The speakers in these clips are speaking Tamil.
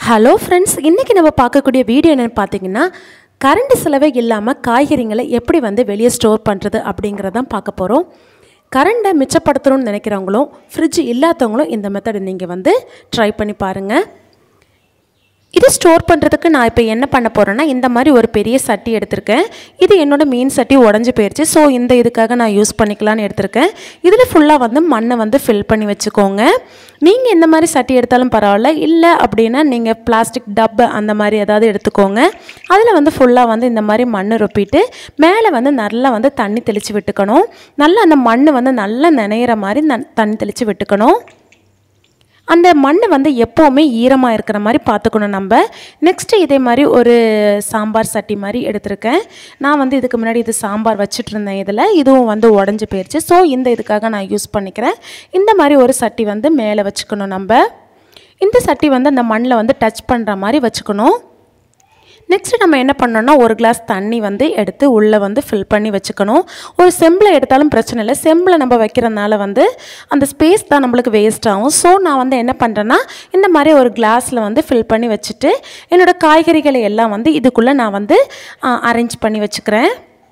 ஹலோ ஃப்ரெண்ட்ஸ் இன்றைக்கி நம்ம பார்க்கக்கூடிய வீடியோ என்னென்னு பார்த்தீங்கன்னா கரண்ட் செலவே இல்லாமல் காய்கறிகளை எப்படி வந்து வெளியே ஸ்டோர் பண்ணுறது அப்படிங்கிறதான் பார்க்க போகிறோம் கரண்ட்டை மிச்சப்படுத்தணும்னு நினைக்கிறவங்களும் ஃப்ரிட்ஜ் இல்லாதவங்களும் இந்த மெத்தடை நீங்கள் வந்து ட்ரை பண்ணி பாருங்கள் இது ஸ்டோர் பண்ணுறதுக்கு நான் இப்போ என்ன பண்ண போகிறேன்னா இந்த மாதிரி ஒரு பெரிய சட்டி எடுத்திருக்கேன் இது என்னோட மீன் சட்டி உடஞ்சி போயிடுச்சு ஸோ இந்த இதுக்காக நான் யூஸ் பண்ணிக்கலான்னு எடுத்திருக்கேன் இதில் ஃபுல்லாக வந்து மண்ணை வந்து ஃபில் பண்ணி வச்சுக்கோங்க நீங்கள் இந்த மாதிரி சட்டி எடுத்தாலும் பரவாயில்ல இல்லை அப்படின்னா நீங்கள் பிளாஸ்டிக் டப்பு அந்த மாதிரி ஏதாவது எடுத்துக்கோங்க அதில் வந்து ஃபுல்லாக வந்து இந்த மாதிரி மண் ரொப்பிட்டு மேலே வந்து நல்லா வந்து தண்ணி தெளித்து விட்டுக்கணும் நல்லா அந்த மண் வந்து நல்லா நனையிற மாதிரி ந- தண்ணி தெளித்து விட்டுக்கணும் அந்த மண் வந்து எப்போவுமே ஈரமாக இருக்கிற மாதிரி பார்த்துக்கணும் நம்ம நெக்ஸ்ட்டு இதே மாதிரி ஒரு சாம்பார் சட்டி மாதிரி எடுத்திருக்கேன் நான் வந்து இதுக்கு முன்னாடி இது சாம்பார் வச்சுட்டு இருந்தேன் இதில் இதுவும் வந்து உடஞ்சி போயிடுச்சு ஸோ இந்த இதுக்காக நான் யூஸ் பண்ணிக்கிறேன் இந்த மாதிரி ஒரு சட்டி வந்து மேலே வச்சுக்கணும் நம்ம இந்த சட்டி வந்து அந்த மண்ணில் வந்து டச் பண்ணுற மாதிரி வச்சுக்கணும் நெக்ஸ்ட் நம்ம என்ன பண்ணோம்னா ஒரு கிளாஸ் தண்ணி வந்து எடுத்து உள்ளே வந்து ஃபில் பண்ணி வச்சுக்கணும் ஒரு செம்பில் எடுத்தாலும் பிரச்சனை இல்லை செம்பில் நம்ம வைக்கிறதுனால வந்து அந்த ஸ்பேஸ் தான் நம்மளுக்கு வேஸ்ட் ஆகும் ஸோ நான் வந்து என்ன பண்ணுறேன்னா இந்த மாதிரி ஒரு கிளாஸில் வந்து ஃபில் பண்ணி வச்சுட்டு என்னோடய காய்கறிகளை எல்லாம் வந்து இதுக்குள்ளே நான் வந்து அரேஞ்ச் பண்ணி வச்சுக்கிறேன்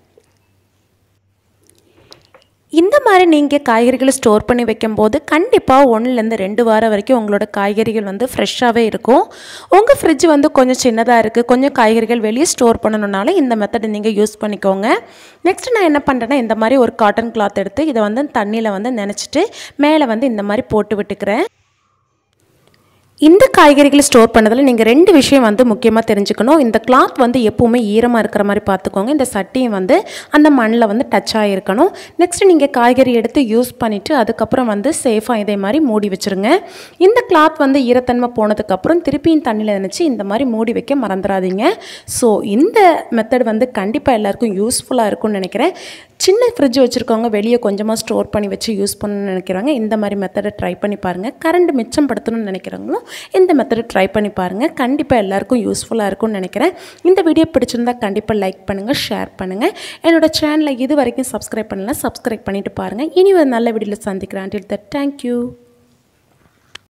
இந்த மாதிரி நீங்கள் காய்கறிகளை ஸ்டோர் பண்ணி வைக்கும்போது கண்டிப்பாக ஒன்றுலேருந்து ரெண்டு வாரம் வரைக்கும் உங்களோட காய்கறிகள் வந்து ஃப்ரெஷ்ஷாகவே இருக்கும் உங்கள் ஃப்ரிட்ஜ் வந்து கொஞ்சம் சின்னதாக இருக்குது கொஞ்சம் காய்கறிகள் வெளியே ஸ்டோர் பண்ணணுன்னாலும் இந்த மெத்தடை நீங்கள் யூஸ் பண்ணிக்கோங்க நெக்ஸ்ட் நான் என்ன பண்ணுறேன்னா இந்த மாதிரி ஒரு காட்டன் கிளாத் எடுத்து இதை வந்து தண்ணியில் வந்து நினச்சிட்டு மேலே வந்து இந்த மாதிரி போட்டு விட்டுக்கிறேன் இந்த காய்கறிகளை ஸ்டோர் பண்ணதில் நீங்கள் ரெண்டு விஷயம் வந்து முக்கியமாக தெரிஞ்சுக்கணும் இந்த கிளாத் வந்து எப்போவுமே ஈரமாக இருக்கிற மாதிரி பார்த்துக்கோங்க இந்த சட்டியும் வந்து அந்த மண்ணில் வந்து டச் ஆகிருக்கணும் நெக்ஸ்ட் நீங்கள் காய்கறி எடுத்து யூஸ் பண்ணிவிட்டு அதுக்கப்புறம் வந்து சேஃபாக இதே மாதிரி மூடி வச்சுருங்க இந்த கிளாத் வந்து ஈரத்தன்மை போனதுக்கப்புறம் திருப்பியும் தண்ணியில் நினச்சி இந்த மாதிரி மூடி வைக்க மறந்துடாதீங்க ஸோ இந்த மெத்தட் வந்து கண்டிப்பாக எல்லாருக்கும் யூஸ்ஃபுல்லாக இருக்கும்னு நினைக்கிறேன் சின்ன ஃப்ரிட்ஜ் வச்சுருக்கவங்க வெளியே கொஞ்சமாக ஸ்டோர் பண்ணி வச்சு யூஸ் பண்ணணும்னு நினைக்கிறவங்க இந்த மாதிரி மெத்தடை ட்ரை பண்ணி பாருங்கள் கரண்ட் மிச்சம் படுத்தணும்னு நினைக்கிறவங்களும் இந்த மெத்தடை ட்ரை பண்ணி பாருங்கள் கண்டிப்பாக எல்லாருக்கும் யூஸ்ஃபுல்லாக இருக்கும்னு நினைக்கிறேன் இந்த வீடியோ பிடிச்சிருந்தா கண்டிப்பாக லைக் பண்ணுங்கள் ஷேர் பண்ணுங்கள் என்னோட சேனலை இது வரைக்கும் சப்ஸ்கிரைப் பண்ணலாம் சப்ஸ்கிரைப் பண்ணிட்டு பாருங்கள் இனி ஒரு நல்ல வீடியோவில் சந்திக்கிறேன் டில் தட் தேங்க்யூ